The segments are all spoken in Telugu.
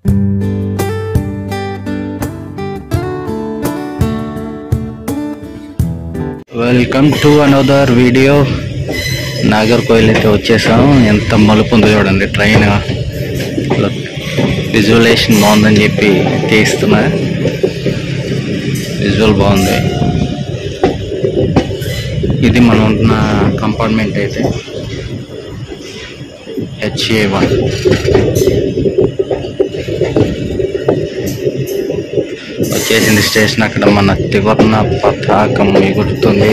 Welcome to another video Nagercoil అయితే వచ్చేసాం ఎంత మలుపు ఉందో చూడండి ట్రైన్ విజువలేషన్ బాగుందని చెప్పి తీస్తున్నా విజువల్ బాగుంది ఇది మనం ఉంటున్న కంపార్ట్మెంట్ అయితే హెచ్ఏ వన్ వచ్చేసింది స్టేషన్ అక్కడ మన త్రివర్ణ పతాకం ఎగురుతుంది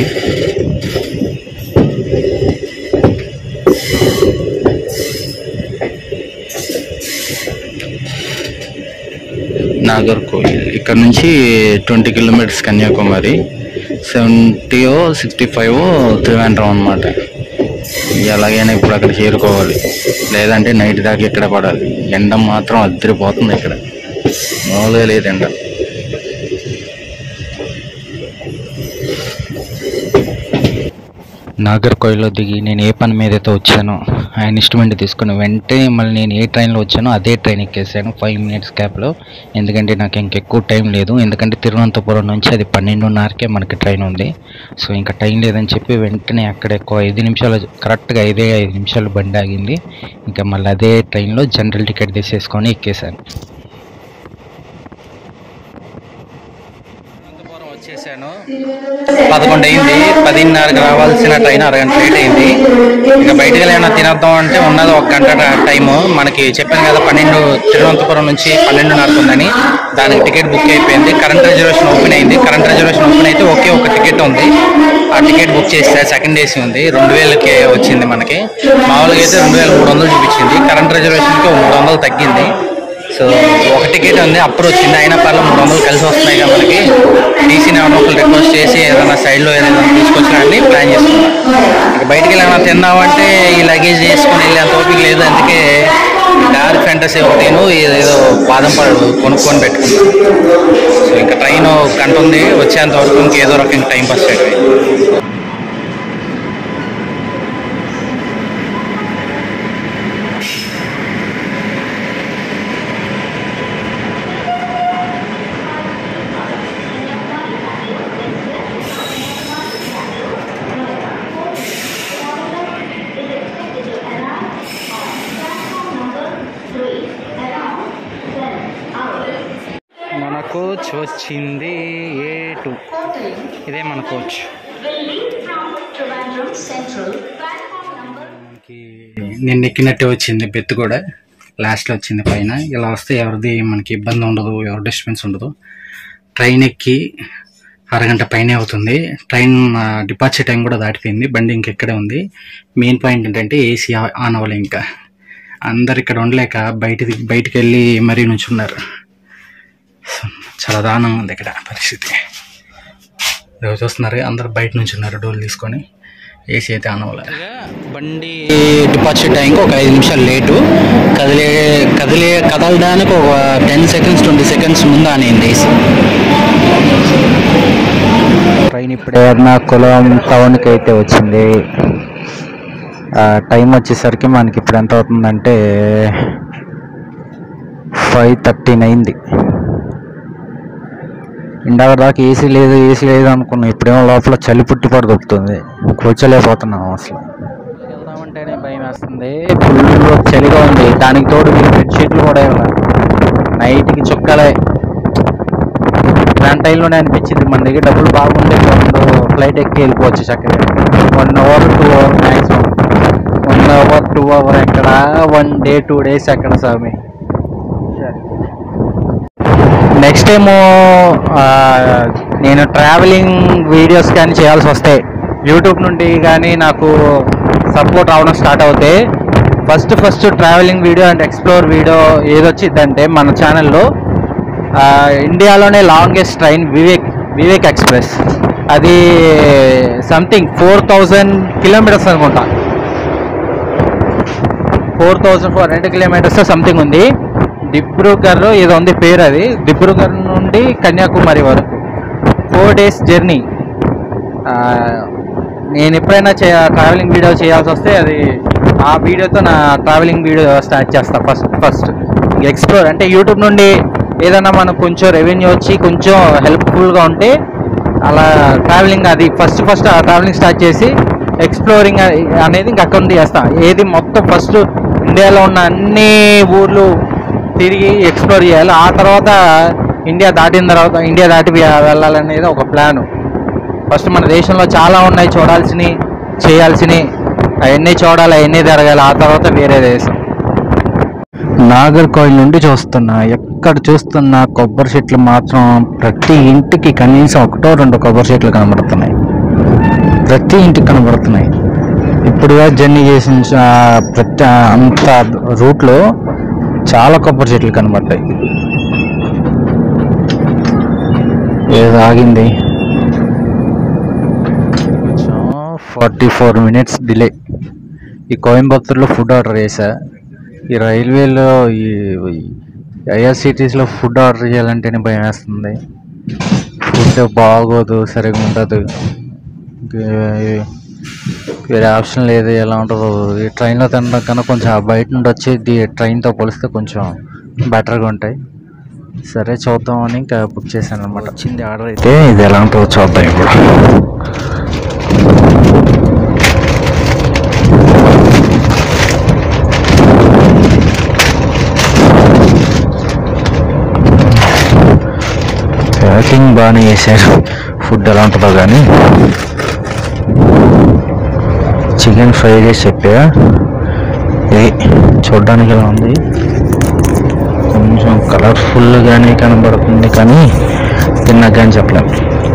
నాగర్కోయిల్ ఇక్కడ నుంచి twenty kilometres Kanyakumari seventy sixty five Trivandrum అనమాట ఎలాగైనా ఇప్పుడు అక్కడ చేరుకోవాలి లేదంటే నైట్ దాకా ఇక్కడ పడాలి ఎండ మాత్రం అద్దరిపోతుంది ఇక్కడ మామూలుగా లేదు ఎండ నాగర్కోయిల్లో దిగి నేను ఏ పని మీద అయితే వచ్చానో ఆ ఇన్స్ట్రుమెంట్ తీసుకుని వెంటనే మళ్ళీ నేను ఏ ట్రైన్లో వచ్చానో అదే ట్రైన్ ఎక్కేసాను ఫైవ్ మినిట్స్ క్యాప్లో ఎందుకంటే నాకు ఇంకెక్కువ టైం లేదు ఎందుకంటే తిరువనంతపురం నుంచి అది పన్నెండున్నరకే మనకి ట్రైన్ ఉంది సో ఇంకా టైం లేదని చెప్పి వెంటనే అక్కడ ఎక్కువ ఐదు నిమిషాలు కరెక్ట్గా ఐదే ఐదు నిమిషాలు బండి ఆగింది ఇంకా మళ్ళీ అదే ట్రైన్లో జనరల్ టికెట్ తీసేసుకొని ఎక్కేసాను అనంతపురం వచ్చేసాను పదకొండు అయింది పదిన్నరకు రావాల్సిన ట్రైన్ అరగంట లేట్ అయింది ఇంకా బయటకు ఏమైనా తినేద్దాం అంటే ఉన్నది ఒక గంట టైము మనకి చెప్పాను కదా పన్నెండు తిరువనంతపురం నుంచి పన్నెండున్నరకు ఉందని దానికి టికెట్ బుక్ అయిపోయింది కరెంట్ రిజర్వేషన్ ఓపెన్ అయింది కరెంట్ రిజర్వేషన్ ఓపెన్ అయితే ఒకే ఒక టికెట్ ఉంది ఆ టికెట్ బుక్ చేస్తే సెకండ్ ఏసీ ఉంది రెండు వేలకి వచ్చింది మనకి మామూలుగా అయితే రెండు వేల మూడు వందలు చూపించింది కరెంట్ రిజర్వేషన్కి ఒక మూడు వందలు తగ్గింది సో ఒక టికెట్ ఉంది అప్పుడు వచ్చింది అయినా పర్లేదు మూడు వందలు కలిసి వస్తున్నాయి కదా మనకి టీసీని ఎవరినో ఒకరు రిక్వెస్ట్ చేసి ఏదైనా సైడ్లో ఏదైనా తీసుకొచ్చినని ప్లాన్ చేస్తున్నాం ఇక బయటికి వెళ్ళినా తిందామంటే ఈ లగేజ్ చేసుకుని వెళ్ళేంత ఓపిక లేదు అందుకే డార్క్ ఫ్యాంటసీ ఒకటిను ఏదో బాదం పళ్ళు కొనుక్కొని పెట్టుకున్నాం సో ఇంకా ట్రైన్ గంట ఉంది వచ్చేంత వరకు ఇంకేదో రకంగా టైం పాస్ చేయడం మన కోచ్ వచ్చింది ఏ టూ ఇదే మన coach will leave from Trivandrum Central, platform number మనకి నిన్న ఎక్కినట్టే వచ్చింది బెత్ కూడా లాస్ట్లో వచ్చింది పైన ఇలా వస్తే ఎవరిది మనకి ఇబ్బంది ఉండదు ఎవరి డిస్టర్బెన్స్ ఉండదు ట్రైన్ ఎక్కి అరగంట పైనే అవుతుంది ట్రైన్ డిపార్చర్ టైం కూడా దాటిపోయింది బండి ఇంకెక్కడే ఉంది మెయిన్ పాయింట్ ఏంటంటే ఏసీ ఆన్ అవ్వలే ఇంకా అందరు ఇక్కడ ఉండలేక బయటికి బయటికి వెళ్ళి మరీ నుంచున్నారు చాలా దారుణంగా ఉంది ఇక్కడ పరిస్థితి ఇదిగో చూస్తున్నారు అందరు బయట నుంచి ఉన్నారు డోర్ తీసుకొని ఏసీ అయితే అనవలే బండి డిపార్చర్ టైంకి ఒక ఐదు నిమిషాలు లేటు కదిలే కదిలే కదలడానికి ఒక టెన్ సెకండ్స్ ట్వంటీ సెకండ్స్ ముందు అనింది ఏసీ ట్రైన్ ఇప్పుడు ఎర్నాకుళం టౌన్కి అయితే వచ్చింది టైం వచ్చేసరికి మనకి ఇప్పుడు ఎంత అవుతుందంటే ఫైవ్ థర్టీన్ అయింది ఇందాక దాకా ఏసీ లేదు ఏసీ లేదు అనుకున్నాం ఇప్పుడేమో లోపల చలి పుట్టి పడి దొక్కుతుంది కూర్చోలేకపోతున్నాం అసలు వెళ్దామంటేనే భయం వేస్తుంది ఫుల్ చలిగా ఉంది దానికి తోడు మీరు బెడ్షీట్లు కూడా ఇవ్వాలి నైట్కి చుక్కలే ఇలాంటి టైంలోనే అనిపించింది మన దగ్గర డబ్బులు బాగుంటే బాగుండు ఫ్లైట్ ఎక్కి వెళ్ళిపోవచ్చు చక్కగా one hour two hour maximum one hour two hour ఎక్కడ వన్ డే టూ డేస్ ఎక్కడ స్వామి నెక్స్ట్ ఏమో నేను ట్రావెలింగ్ వీడియోస్ కానీ చేయాల్సి వస్తాయి యూట్యూబ్ నుండి కానీ నాకు సపోర్ట్ రావడం స్టార్ట్ అవుతాయి first first travelling video and explore video ఏదొచ్చిందంటే మన ఛానల్లో ఇండియాలోనే longest train Vivek Vivek Express అది సంథింగ్ ఫోర్ థౌజండ్ కిలోమీటర్స్ అనుకుంటా four thousand four hundred kilometres something ఉంది దిబ్రూగర్ ఏదో ఉంది పేరు అది దిబ్రూగర్ నుండి కన్యాకుమారి వరకు ఫోర్ డేస్ జర్నీ నేను ఎప్పుడైనా చే ట్రావెలింగ్ వీడియో చేయాల్సి వస్తే అది ఆ వీడియోతో నా ట్రావెలింగ్ వీడియో స్టార్ట్ చేస్తా ఫస్ట్ ఫస్ట్ ఎక్స్ప్లోర్ అంటే యూట్యూబ్ నుండి ఏదైనా మనకు కొంచెం రెవెన్యూ వచ్చి కొంచెం హెల్ప్ఫుల్గా ఉంటే అలా ట్రావెలింగ్ అది ఫస్ట్ ఫస్ట్ ఆ ట్రావెలింగ్ స్టార్ట్ చేసి ఎక్స్ప్లోరింగ్ అనేది ఇంకా అక్కడ నుండి చేస్తాం ఏది మొత్తం ఫస్ట్ ఇండియాలో ఉన్న అన్ని ఊర్లు తిరిగి ఎక్స్ప్లోర్ చేయాలి ఆ తర్వాత ఇండియా దాటిన తర్వాత ఇండియా దాటి వె- వెళ్ళాలనేది ఒక ప్లాన్ ఫస్ట్ మన దేశంలో చాలా ఉన్నాయి చూడాల్సినవి చేయాల్సినవి అవన్నీ చూడాలి అవన్నీ జరగాలి ఆ తర్వాత వేరే దేశం నాగర్కోయిల్ నుండి చూస్తున్నా ఎక్కడ చూస్తున్నా కొబ్బరి చెట్లు మాత్రం ప్రతి ఇంటికి కనీసం ఒకటో రెండు కొబ్బరి చెట్లు కనబడుతున్నాయి ప్రతి ఇంటికి కనబడుతున్నాయి ఇప్పుడుగా జర్నీ చేసిన చా- ప్రతి అంత రూట్లో చాలా కొబ్బరి చెట్లు కనబడ్డాయి ఏదో ఆగింది ఫార్టీ ఫోర్ మినిట్స్ డిలే ఈ కోయంబత్తూర్లో ఫుడ్ ఆర్డర్ చేశా ఈ రైల్వేలో ఈ ఐఆర్సిటీస్లో ఫుడ్ ఆర్డర్ చేయాలంటేనే భయం వేస్తుంది ఫుడ్ బాగోదు సరిగా ఉండదు ఇంకే- వేరే ఆప్షన్ లేదు ఎలా ఉంటుందో ఈ ట్రైన్లో తినడం కన్నా కొంచెం ఆ బయట నుండి వచ్చేది ట్రైన్తో పోలిస్తే కొంచెం బెటర్గా ఉంటాయి సరే చూద్దామని ఇంకా బుక్ చేశాను అనమాట వచ్చింది ఆర్డర్ అయితే ఇది ఎలా ఉంటుందో చూద్దాం ఇప్పుడు ప్యాకింగ్ బాగానే చేశారు ఫుడ్ ఎలా ఉంటుందో కానీ చికెన్ ఫ్రై చేసి చెప్పా ఇది చూడడానికి ఎలా ఉంది కొంచెం కలర్ఫుల్గానే కనబడుతుంది కానీ తిన్నాక అని చెప్పలేం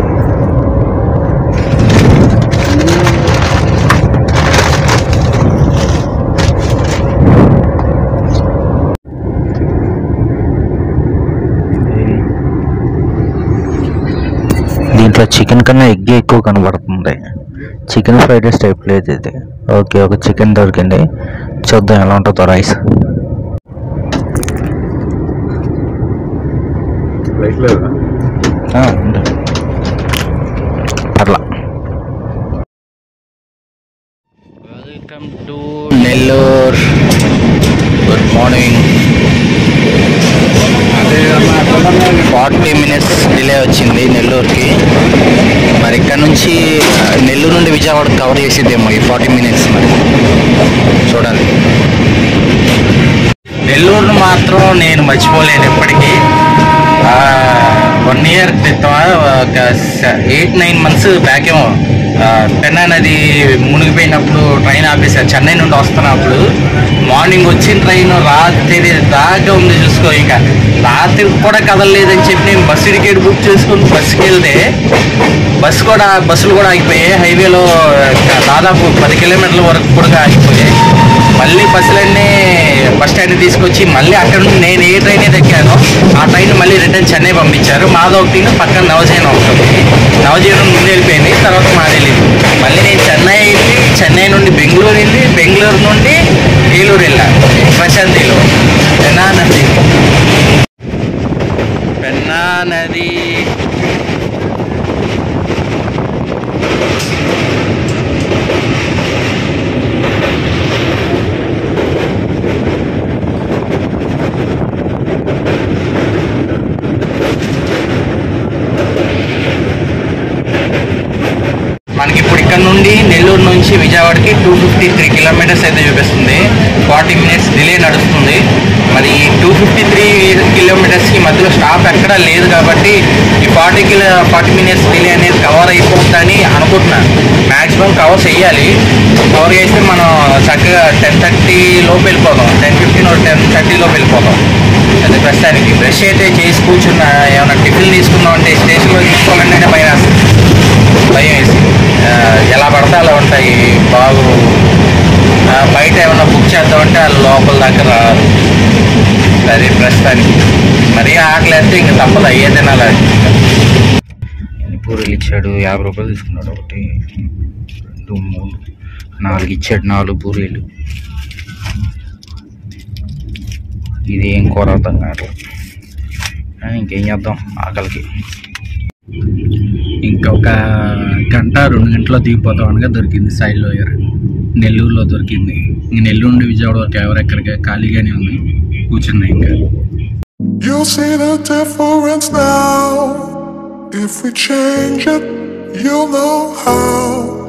దీంట్లో చికెన్ కన్నా ఎగ్ ఎక్కువ కనబడుతుంది చికెన్ ఫ్రైడ్ రైస్ టైప్ లేదు ఇది ఓకే ఒక చికెన్ దొరికింది చూద్దాం ఎలా ఉంటుందో రైస్ లైట్ లేదా పర్లా welcome to Nellore good morning forty minutes delay వచ్చింది నెల్లూరుకి మరి ఇక్కడ నుంచి ఆ, నెల్లూరు నుండి విజయవాడ కవర్ చేసేదేమో ఈ ఫార్టీ మినిట్స్ మరి చూడాలి నెల్లూరును మాత్రం నేను మర్చిపోలేను ఎప్పటికీ వన్ ఇయర్ క్రితం ఒక ఎయిట్ నైన్ మంత్స్ బ్యాక్ ఏమో ఆ, పెన్నా నది మునిగిపోయినప్పుడు ట్రైన్ ఆపేసారు చెన్నై నుండి వస్తున్నప్పుడు మార్నింగ్ వచ్చిన ట్రైన్ రాత్రి దాకా ఉంది చూసుకో ఇంకా రాత్రి కూడా కదలలేదని చెప్పి నేను బస్సు టికెట్ బుక్ చేసుకుని బస్సుకి వెళ్తే బస్సు కూడా బస్సులు కూడా ఆగిపోయాయి హైవేలో దాదాపు పది కిలోమీటర్ల వరకు కూడా ఆగిపోయాయి మళ్ళీ బస్సులన్నీ బస్ స్టాండ్ తీసుకొచ్చి మళ్ళీ అక్కడ నుండి నేను ఏ ట్రైన్ అయితే ఎక్కానో ఆ ట్రైన్ మళ్ళీ రిటర్న్ చెన్నై పంపించారు మాది ఒకటి పక్కన నవజీవనం ఒకటి నవజీవనం ముందు వెళ్ళిపోయింది తర్వాత మాది వెళ్ళింది మళ్ళీ నేను చెన్నై వెళ్ళి చెన్నై నుండి బెంగళూరు వెళ్ళి బెంగళూరు నుండి ఏలూరు వెళ్ళాను ప్రశాంతిలో పెన్నా నది పెన్నా నది మనకి ఇప్పుడు ఇక్కడ నుండి నెల్లూరు నుంచి విజయవాడకి టూ ఫిఫ్టీ త్రీ కిలోమీటర్స్ అయితే చూపిస్తుంది ఫార్టీ మినిట్స్ డిలే నడుస్తుంది మరి ఈ టూ ఫిఫ్టీ త్రీ కిలోమీటర్స్కి మధ్యలో స్టాప్ ఎక్కడా లేదు కాబట్టి ఈ forty kilo forty minutes delay అనేది కవర్ అయిపోతుందని అనుకుంటున్నాను మ్యాక్సిమం కవర్ చేయాలి కవర్ చేస్తే మనం చక్కగా టెన్ థర్టీ లోపు వెళ్ళిపోతాం టెన్ ఫిఫ్టీన్ టెన్ థర్టీ లోపు వెళ్ళిపోతాం అది ప్రస్తుతానికి బ్రష్ అయితే చేసి కూర్చున్నా ఏమైనా టిఫిన్ తీసుకుందాం అంటే స్టేషన్లో తీసుకోవాలంటే భయం వేస్తుంది భయం వేసి ఆ, ఎలా పడితే అలా ఉంటాయి బాగు ఆ, బయట ఏమన్నా బుక్ చేద్దామంటే వాళ్ళు లోపల దాకా రారు సరే ప్రస్తుతానికి మరీ ఆకలి వేస్తే ఇంక తప్పదు అయ్యే తినాలి ఎన్ని పూరీలు ఇచ్చాడు యాభై రూపాయలు తీసుకున్నాడు ఒకటి రెండు మూడు నాలుగు ఇచ్చాడు నాలుగు పూరీలు ఇది ఏం కూర అర్థం కావట్లేదు కానీ ఇంకేం చేద్దాం ఆకలికి ఇంకొక గంట రెండు గంటలో దిగిపోతాం అనగా దొరికింది సైడ్ లోయర్ నెల్లూరులో దొరికింది ఇంక నెల్లూరు నుండి విజయవాడ వరకు ఎవరెక్కడికి ఖాళీగానే ఉంది కూర్చుంది ఇంకా You'll see the difference now. If we change it, you'll know how.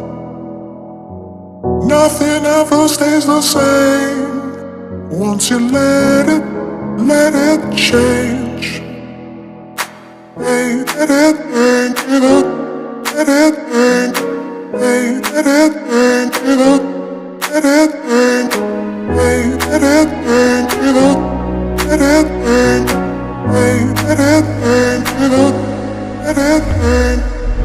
Nothing ever stays the same. Once you let it, let it change. Hey, let it change, it up. Let it change. Hey, let it change, it up. Let it change. Hey, let it change, it up. Let it change. Hey, let it change, it up. Let it change.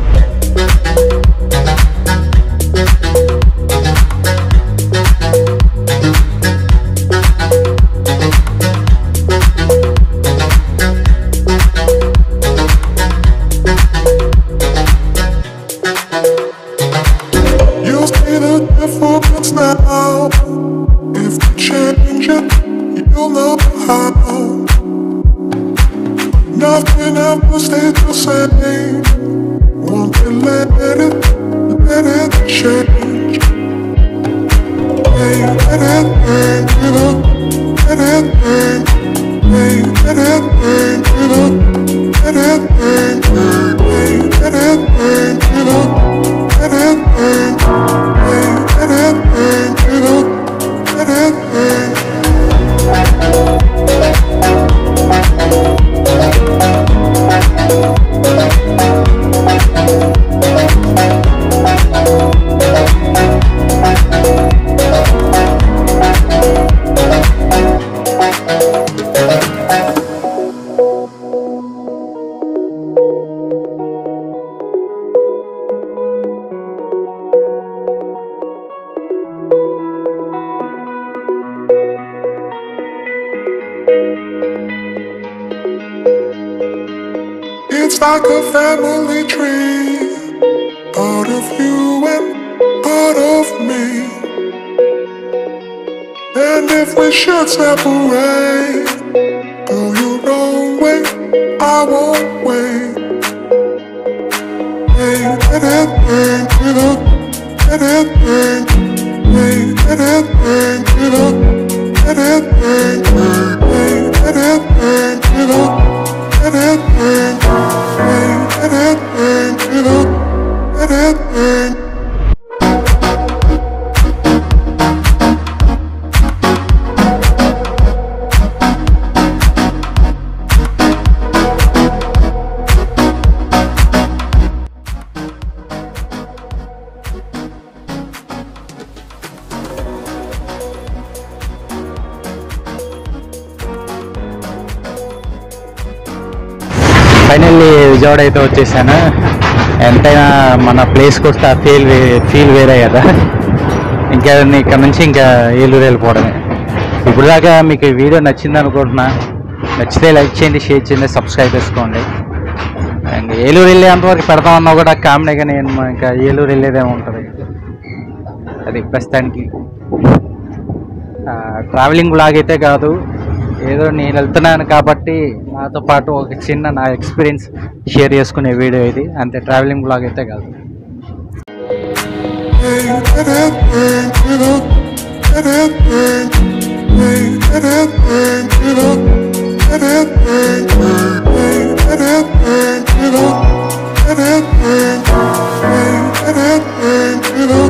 You'll see the difference now. If you change it, you'll know how. Nothing ever stays the same. Won't you let it, let it change? Hey, let it change, it up. Let it change. Hey, let it change, it up. Let it change. Hey, let it change, it up. Let it change. Hey, let it change, it up. Let it change. It's like a family tree, part of you and part of me. And if we should separate, go your own way, I won't wait. Hey, let it burn, it up, let it burn. Hey, let it burn, it up, let it burn. Hey, let it burn, it up. Let it burn, hey, let it burn, it up, let it burn. Finally Vijayawada అయితే వచ్చేసాను ఎంతైనా మన ప్లేస్కి వస్తే ఆ ఫీల్ ఫీల్ వేరే కదా ఇంకా ఇక్కడ నుంచి ఇంకా ఏలూరు వెళ్ళిపోవడమే ఇప్పుడు దాకా మీకు ఈ వీడియో నచ్చింది అనుకుంటున్నా నచ్చితే లైక్ చేయండి షేర్ చేయండి సబ్స్క్రైబ్ చేసుకోండి అండ్ ఏలూరు వెళ్ళేంతవరకు పెడతామన్నా కూడా కామెడీ కానీ ఇంకా ఏలూరు వెళ్ళేదే ఉంటుంది అది ప్రస్తుతానికి ట్రావెలింగ్ బ్లాగ్ అయితే కాదు ఏదో నేను వెళ్తున్నాను కాబట్టి నాతో పాటు ఒక చిన్న నా ఎక్స్పీరియన్స్ షేర్ చేసుకునే వీడియో ఇది అంతే ట్రావెలింగ్ బ్లాగ్ అయితే కాదు Hey, let it burn, it up, let it burn. Hey, let it burn, it up, let it burn. Hey, let it burn, it up, let it burn. Hey, let it burn, it up.